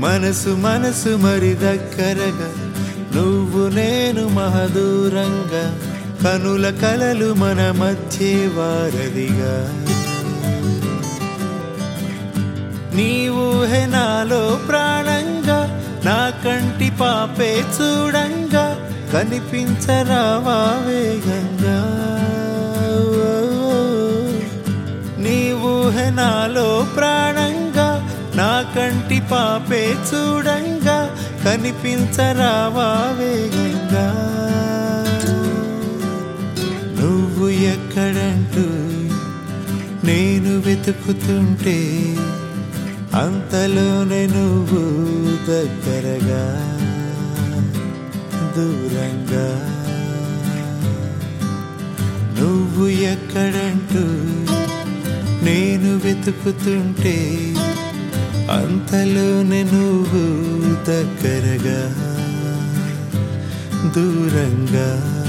మనసు మనసు మరి దగ్గరగా నువ్వు నేను మహదూరంగా కనుల కలలు మన మధ్య వారధిగా నీవు నాలో ప్రాణంగా నా కంటి పాపే చూడంగా కనిపించరావా వేగంగా నీవు నాలో ప్రాణంగా నా కంటి పాపే చూడంగా కనిపించరావా వేగంగా నువ్వు ఎక్కడంటూ నేను వెతుకుతుంటే అంతలోనే నువ్వు దగ్గరగా దూరంగా నువ్వు ఎక్కడంటూ నేను వెతుకుతుంటే అంతలోనే నువ్వు దగ్గరగా దూరంగా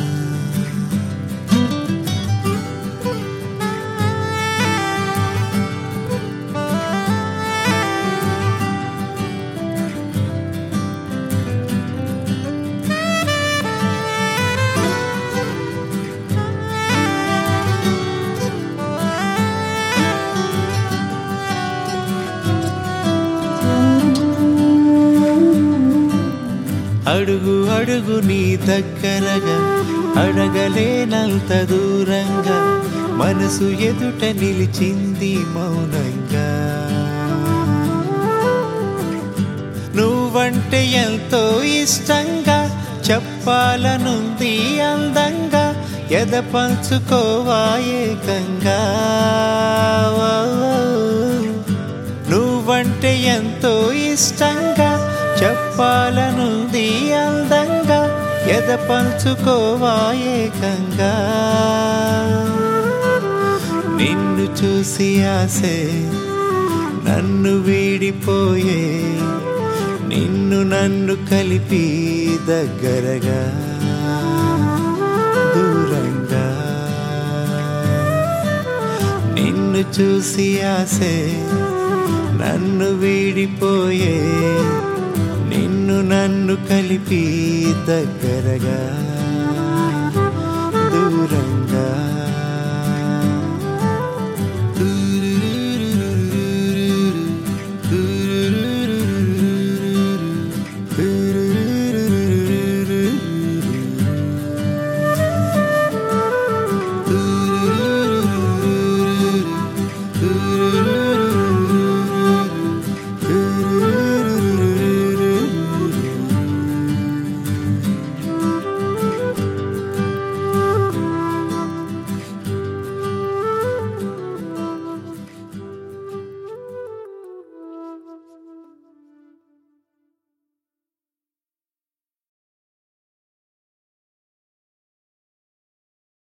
అడుగు అడుగు నీ దగ్గరగా అడగలేనంత దూరంగా మనసు ఎదుట నిలిచింది మౌనంగా నువ్వంటే ఎంతో ఇష్టంగా చెప్పాలనుంది అందంగా ఎద పంచుకోవాయేకంగా నువ్వంటే ఎంతో ఇష్టంగా చెప్పాలనుంది అందంగా ఎద పంచుకోవాయేకంగా నిన్ను చూసి ఆసే నన్ను వీడిపోయే నిన్ను నన్ను కలిపి దగ్గరగా దూరంగా నిన్ను చూసి ఆసే నన్ను వీడిపోయే నిన్ను నన్ను కలిపి దగ్గరగా దూరంగా